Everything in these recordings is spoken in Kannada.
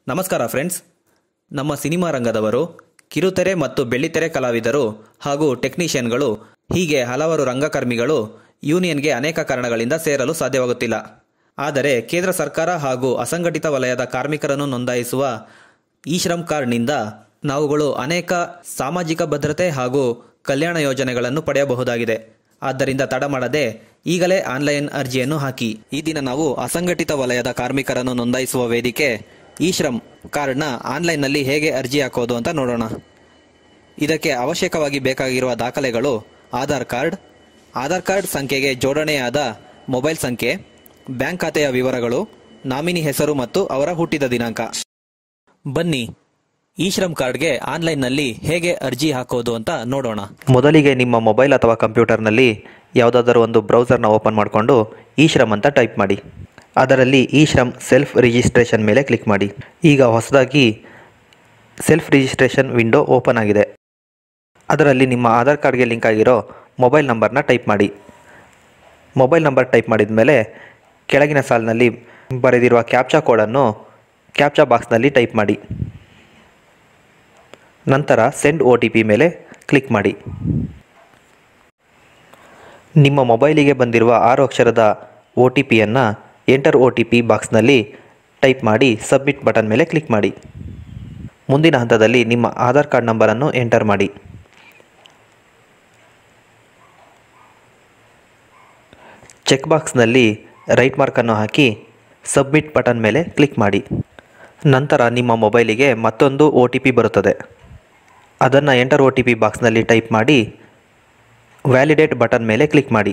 ನಮಸ್ಕಾರ ಫ್ರೆಂಡ್ಸ್ ನಮ್ಮ ಸಿನಿಮಾ ರಂಗದವರು ಕಿರುತೆರೆ ಮತ್ತು ಬೆಳ್ಳಿತೆರೆ ಕಲಾವಿದರು ಹಾಗೂ ಟೆಕ್ನಿಷಿಯನ್ಗಳು ಹೀಗೆ ಹಲವಾರು ರಂಗಕರ್ಮಿಗಳು ಯೂನಿಯನ್ಗೆ ಅನೇಕ ಕಾರಣಗಳಿಂದ ಸೇರಲು ಸಾಧ್ಯವಾಗುತ್ತಿಲ್ಲ ಆದರೆ ಕೇಂದ್ರ ಸರ್ಕಾರ ಹಾಗೂ ಅಸಂಘಟಿತ ವಲಯದ ಕಾರ್ಮಿಕರನ್ನು ನೋಂದಾಯಿಸುವ ಇ ಶ್ರಮ್ ಕಾರ್ಡ್ನಿಂದ ನಾವುಗಳು ಅನೇಕ ಸಾಮಾಜಿಕ ಭದ್ರತೆ ಹಾಗೂ ಕಲ್ಯಾಣ ಯೋಜನೆಗಳನ್ನು ಪಡೆಯಬಹುದಾಗಿದೆ ಆದ್ದರಿಂದ ತಡ ಮಾಡದೆ ಈಗಲೇ ಆನ್ಲೈನ್ ಅರ್ಜಿಯನ್ನು ಹಾಕಿ ಈ ದಿನ ನಾವು ಅಸಂಘಟಿತ ವಲಯದ ಕಾರ್ಮಿಕರನ್ನು ನೋಂದಾಯಿಸುವ ವೇದಿಕೆ ಇ ಶ್ರಮ್ ಕಾರ್ಡ್ನ ಆನ್ಲೈನ್ನಲ್ಲಿ ಹೇಗೆ ಅರ್ಜಿ ಹಾಕೋದು ಅಂತ ನೋಡೋಣ ಇದಕ್ಕೆ ಅವಶ್ಯಕವಾಗಿ ಬೇಕಾಗಿರುವ ದಾಖಲೆಗಳು ಆಧಾರ್ ಕಾರ್ಡ್ ಆಧಾರ್ ಕಾರ್ಡ್ ಸಂಖ್ಯೆಗೆ ಜೋಡಣೆಯಾದ ಮೊಬೈಲ್ ಸಂಖ್ಯೆ ಬ್ಯಾಂಕ್ ಖಾತೆಯ ವಿವರಗಳು ನಾಮಿನಿ ಹೆಸರು ಮತ್ತು ಅವರ ಹುಟ್ಟಿದ ದಿನಾಂಕ ಬನ್ನಿ ಇ ಶ್ರಮ್ ಕಾರ್ಡ್ಗೆ ಆನ್ಲೈನ್ನಲ್ಲಿ ಹೇಗೆ ಅರ್ಜಿ ಹಾಕೋದು ಅಂತ ನೋಡೋಣ ಮೊದಲಿಗೆ ನಿಮ್ಮ ಮೊಬೈಲ್ ಅಥವಾ ಕಂಪ್ಯೂಟರ್ನಲ್ಲಿ ಯಾವುದಾದರೂ ಒಂದು ಬ್ರೌಸರ್ನ ಓಪನ್ ಮಾಡಿಕೊಂಡು ಇ ಶ್ರಮ್ ಅಂತ ಟೈಪ್ ಮಾಡಿ ಅದರಲ್ಲಿ ಇ ಶ್ರಮ್ ಸೆಲ್ಫ್ ರಿಜಿಸ್ಟ್ರೇಷನ್ ಮೇಲೆ ಕ್ಲಿಕ್ ಮಾಡಿ ಈಗ ಹೊಸದಾಗಿ ಸೆಲ್ಫ್ ರಿಜಿಸ್ಟ್ರೇಷನ್ ವಿಂಡೋ ಓಪನ್ ಆಗಿದೆ ಅದರಲ್ಲಿ ನಿಮ್ಮ ಆಧಾರ್ ಕಾರ್ಡ್ಗೆ ಲಿಂಕ್ ಆಗಿರೋ ಮೊಬೈಲ್ ನಂಬರ್ನ ಟೈಪ್ ಮಾಡಿ ಮೊಬೈಲ್ ನಂಬರ್ ಟೈಪ್ ಮಾಡಿದ ಮೇಲೆ ಕೆಳಗಿನ ಸಾಲಿನಲ್ಲಿ ಬರೆದಿರುವ ಕ್ಯಾಪ್ಚಾ ಕೋಡನ್ನು ಕ್ಯಾಪ್ಚಾ ಬಾಕ್ಸ್ನಲ್ಲಿ ಟೈಪ್ ಮಾಡಿ ನಂತರ ಸೆಂಡ್ ಒ ಟಿ ಪಿ ಮೇಲೆ ಕ್ಲಿಕ್ ಮಾಡಿ ನಿಮ್ಮ ಮೊಬೈಲಿಗೆ ಬಂದಿರುವ ಆರು ಅಕ್ಷರದ ಒ ಟಿ ಪಿಯನ್ನು ಎಂಟರ್ ಒ ಟಿ ಪಿ ಬಾಕ್ಸ್ನಲ್ಲಿ ಟೈಪ್ ಮಾಡಿ ಸಬ್ಮಿಟ್ ಬಟನ್ ಮೇಲೆ ಕ್ಲಿಕ್ ಮಾಡಿ ಮುಂದಿನ ಹಂತದಲ್ಲಿ ನಿಮ್ಮ ಆಧಾರ್ ಕಾರ್ಡ್ ನಂಬರನ್ನು ಎಂಟರ್ ಮಾಡಿ ಚೆಕ್ ಬಾಕ್ಸ್ನಲ್ಲಿ ರೈಟ್ ಮಾರ್ಕನ್ನು ಹಾಕಿ ಸಬ್ಮಿಟ್ ಬಟನ್ ಮೇಲೆ ಕ್ಲಿಕ್ ಮಾಡಿ ನಂತರ ನಿಮ್ಮ ಮೊಬೈಲಿಗೆ ಮತ್ತೊಂದು ಒ ಟಿ ಪಿ ಬರುತ್ತದೆ ಅದನ್ನು ಎಂಟರ್ ಒ ಟಿ ಪಿ ಬಾಕ್ಸ್ನಲ್ಲಿ ಟೈಪ್ ಮಾಡಿ ವ್ಯಾಲಿಡೇಟ್ ಬಟನ್ ಮೇಲೆ ಕ್ಲಿಕ್ ಮಾಡಿ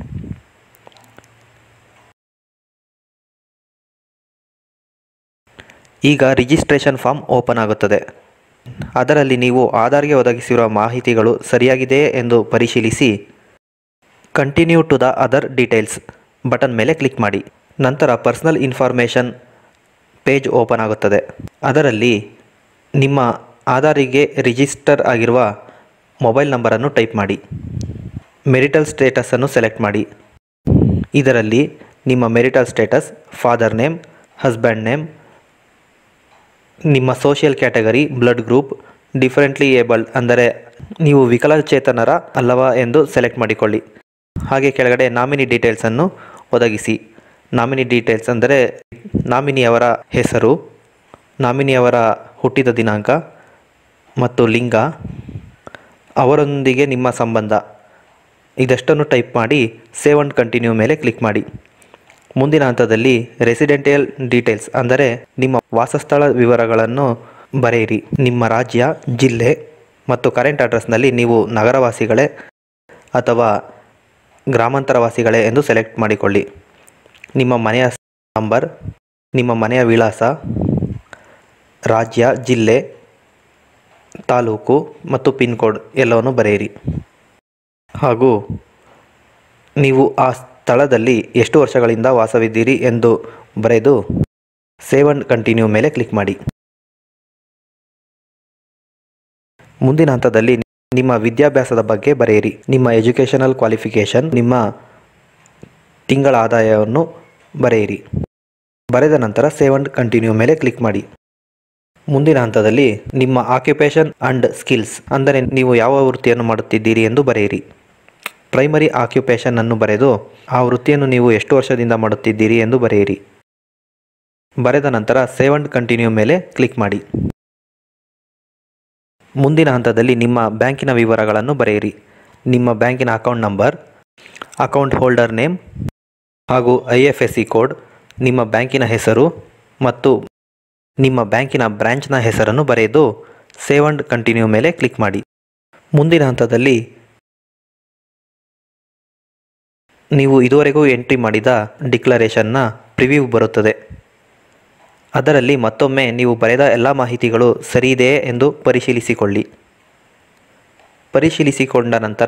ಈಗ ರಿಜಿಸ್ಟ್ರೇಷನ್ ಫಾರ್ಮ್ ಓಪನ್ ಆಗುತ್ತದೆ ಅದರಲ್ಲಿ ನೀವು ಆಧಾರ್ಗೆ ಒದಗಿಸಿರುವ ಮಾಹಿತಿಗಳು ಸರಿಯಾಗಿದೆಯೇ ಎಂದು ಪರಿಶೀಲಿಸಿ continue to the other details button ಮೇಲೆ ಕ್ಲಿಕ್ ಮಾಡಿ ನಂತರ ಪರ್ಸನಲ್ ಇನ್ಫಾರ್ಮೇಷನ್ ಪೇಜ್ ಓಪನ್ ಆಗುತ್ತದೆ ಅದರಲ್ಲಿ ನಿಮ್ಮ ಆಧಾರಿಗೆ ರಿಜಿಸ್ಟರ್ ಆಗಿರುವ ಮೊಬೈಲ್ ನಂಬರನ್ನು ಟೈಪ್ ಮಾಡಿ ಮೆರಿಟಲ್ ಸ್ಟೇಟಸನ್ನು ಸೆಲೆಕ್ಟ್ ಮಾಡಿ ಇದರಲ್ಲಿ ನಿಮ್ಮ marital status father name husband name ನಿಮ್ಮ social category blood group differently abled ಅಂದರೆ ನೀವು ವಿಕಲಚೇತನರ ಅಲ್ಲವಾ ಎಂದು ಸೆಲೆಕ್ಟ್ ಮಾಡಿಕೊಳ್ಳಿ ಹಾಗೆ ಕೆಳಗಡೆ ನಾಮಿನಿ ಡೀಟೇಲ್ಸನ್ನು ಒದಗಿಸಿ ನಾಮಿನಿ ಡೀಟೇಲ್ಸ್ ಅಂದರೆ ನಾಮಿನಿಯವರ ಹೆಸರು ನಾಮಿನಿಯವರ ಹುಟ್ಟಿದ ದಿನಾಂಕ ಮತ್ತು ಲಿಂಗ ಅವರೊಂದಿಗೆ ನಿಮ್ಮ ಸಂಬಂಧ ಇದಷ್ಟನ್ನು ಟೈಪ್ ಮಾಡಿ ಸೇವ್ ಅಂಡ್ ಕಂಟಿನ್ಯೂ ಮೇಲೆ ಕ್ಲಿಕ್ ಮಾಡಿ ಮುಂದಿನ ಹಂತದಲ್ಲಿ ರೆಸಿಡೆಂಟಿಯಲ್ ಡೀಟೇಲ್ಸ್ ಅಂದರೆ ನಿಮ್ಮ ವಾಸಸ್ಥಳ ವಿವರಗಳನ್ನು ಬರೆಯಿರಿ ನಿಮ್ಮ ರಾಜ್ಯ ಜಿಲ್ಲೆ ಮತ್ತು ಕರೆಂಟ್ ಅಡ್ರೆಸ್ನಲ್ಲಿ ನೀವು ನಗರವಾಸಿಗಳೇ ಅಥವಾ ಗ್ರಾಮಾಂತರವಾಸಿಗಳೇ ಎಂದು ಸೆಲೆಕ್ಟ್ ಮಾಡಿಕೊಳ್ಳಿ ನಿಮ್ಮ ಮನೆಯ ನಂಬರ್ ನಿಮ್ಮ ಮನೆಯ ವಿಳಾಸ ರಾಜ್ಯ ಜಿಲ್ಲೆ ತಾಲೂಕು ಮತ್ತು ಪಿನ್ ಕೋಡ್ ಎಲ್ಲವನ್ನು ಬರೆಯಿರಿ ಹಾಗೂ ನೀವು ಆ ಸ್ಥಳದಲ್ಲಿ ಎಷ್ಟು ವರ್ಷಗಳಿಂದ ವಾಸವಿದ್ದೀರಿ ಎಂದು ಬರೆದು ಸೇವ್ ಅಂಡ್ ಕಂಟಿನ್ಯೂ ಮೇಲೆ ಕ್ಲಿಕ್ ಮಾಡಿ ಮುಂದಿನ ಹಂತದಲ್ಲಿ ನಿಮ್ಮ ವಿದ್ಯಾಭ್ಯಾಸದ ಬಗ್ಗೆ ಬರೆಯಿರಿ ನಿಮ್ಮ ಎಜುಕೇಷನಲ್ ಕ್ವಾಲಿಫಿಕೇಷನ್ ನಿಮ್ಮ ತಿಂಗಳ ಆದಾಯವನ್ನು ಬರೆಯಿರಿ ಬರೆದ ನಂತರ ಸೇವ್ ಅಂಡ್ ಕಂಟಿನ್ಯೂ ಮೇಲೆ ಕ್ಲಿಕ್ ಮಾಡಿ ಮುಂದಿನ ಹಂತದಲ್ಲಿ ನಿಮ್ಮ ಆಕ್ಯುಪೇಷನ್ ಅಂಡ್ ಸ್ಕಿಲ್ಸ್ ಅಂದರೆ ನೀವು ಯಾವ ವೃತ್ತಿಯನ್ನು ಮಾಡುತ್ತಿದ್ದೀರಿ ಎಂದು ಬರೆಯಿರಿ ಪ್ರೈಮರಿ ಆಕ್ಯುಪೇಷನ್ ಅನ್ನು ಬರೆದು ಆ ವೃತ್ತಿಯನ್ನು ನೀವು ಎಷ್ಟು ವರ್ಷದಿಂದ ಮಾಡುತ್ತಿದ್ದೀರಿ ಎಂದು ಬರೆಯಿರಿ ಬರೆದ ನಂತರ ಸೇವ್ ಅಂಡ್ ಕಂಟಿನ್ಯೂ ಮೇಲೆ ಕ್ಲಿಕ್ ಮಾಡಿ ಮುಂದಿನ ಹಂತದಲ್ಲಿ ನಿಮ್ಮ ಬ್ಯಾಂಕಿನ ವಿವರಗಳನ್ನು ಬರೆಯಿರಿ ನಿಮ್ಮ ಬ್ಯಾಂಕಿನ account number account holder name ಹಾಗೂ I F S C code ನಿಮ್ಮ ಬ್ಯಾಂಕಿನ ಹೆಸರು ಮತ್ತು ನಿಮ್ಮ ಬ್ಯಾಂಕಿನ ಬ್ರ್ಯಾಂಚ್ನ ಹೆಸರನ್ನು ಬರೆದು ಸೇವ್ ಅಂಡ್ ಕಂಟಿನ್ಯೂ ಮೇಲೆ ಕ್ಲಿಕ್ ಮಾಡಿ ಮುಂದಿನ ಹಂತದಲ್ಲಿ ನೀವು ಇದುವರೆಗೂ ಎಂಟ್ರಿ ಮಾಡಿದ ಡಿಕ್ಲರೇಷನ್ನ ಪ್ರಿವ್ಯೂ ಬರುತ್ತದೆ ಅದರಲ್ಲಿ ಮತ್ತೊಮ್ಮೆ ನೀವು ಬರೆದ ಎಲ್ಲ ಮಾಹಿತಿಗಳು ಸರಿಯಿದೆಯೇ ಎಂದು ಪರಿಶೀಲಿಸಿಕೊಳ್ಳಿ ಪರಿಶೀಲಿಸಿಕೊಂಡ ನಂತರ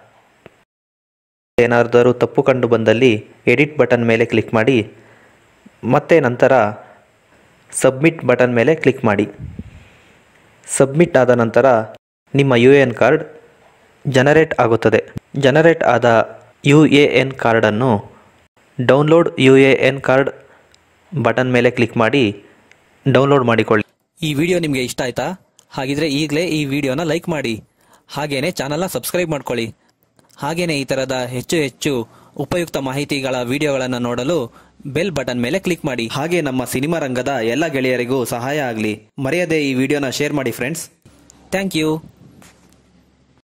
ಏನಾದರೂ ತಪ್ಪು ಕಂಡು ಬಂದಲ್ಲಿ ಎಡಿಟ್ ಬಟನ್ ಮೇಲೆ ಕ್ಲಿಕ್ ಮಾಡಿ ಮತ್ತೆ ನಂತರ ಸಬ್ಮಿಟ್ ಬಟನ್ ಮೇಲೆ ಕ್ಲಿಕ್ ಮಾಡಿ ಸಬ್ಮಿಟ್ ಆದ ನಂತರ ನಿಮ್ಮ U A N card generate ಆಗುತ್ತದೆ ಜನರೇಟ್ ಆದ ಯು ಎ ಎನ್ ಕಾರ್ಡನ್ನು download U A N card button ಮೇಲೆ ಕ್ಲಿಕ್ ಮಾಡಿ ಡೌನ್ಲೋಡ್ ಮಾಡಿಕೊಳ್ಳಿ ಈ ವಿಡಿಯೋ ನಿಮಗೆ ಇಷ್ಟ ಆಯ್ತಾ ಹಾಗಿದ್ರೆ ಈಗಲೇ ಈ ವಿಡಿಯೋನ ಲೈಕ್ ಮಾಡಿ ಹಾಗೇನೆ ಚಾನಲ್ನ ಸಬ್ಸ್ಕ್ರೈಬ್ ಮಾಡ್ಕೊಳ್ಳಿ ಹಾಗೇನೆ ಈ ತರದ ಹೆಚ್ಚು ಹೆಚ್ಚು ಉಪಯುಕ್ತ ಮಾಹಿತಿಗಳ ವಿಡಿಯೋಗಳನ್ನು ನೋಡಲು ಬೆಲ್ ಬಟನ್ ಮೇಲೆ ಕ್ಲಿಕ್ ಮಾಡಿ ಹಾಗೆ ನಮ್ಮ ಸಿನಿಮಾ ರಂಗದ ಎಲ್ಲ ಗೆಳೆಯರಿಗೂ ಸಹಾಯ ಆಗಲಿ ಮರೆಯದೆ ಈ ವಿಡಿಯೋನ ಶೇರ್ ಮಾಡಿ ಫ್ರೆಂಡ್ಸ್ ಥ್ಯಾಂಕ್ ಯು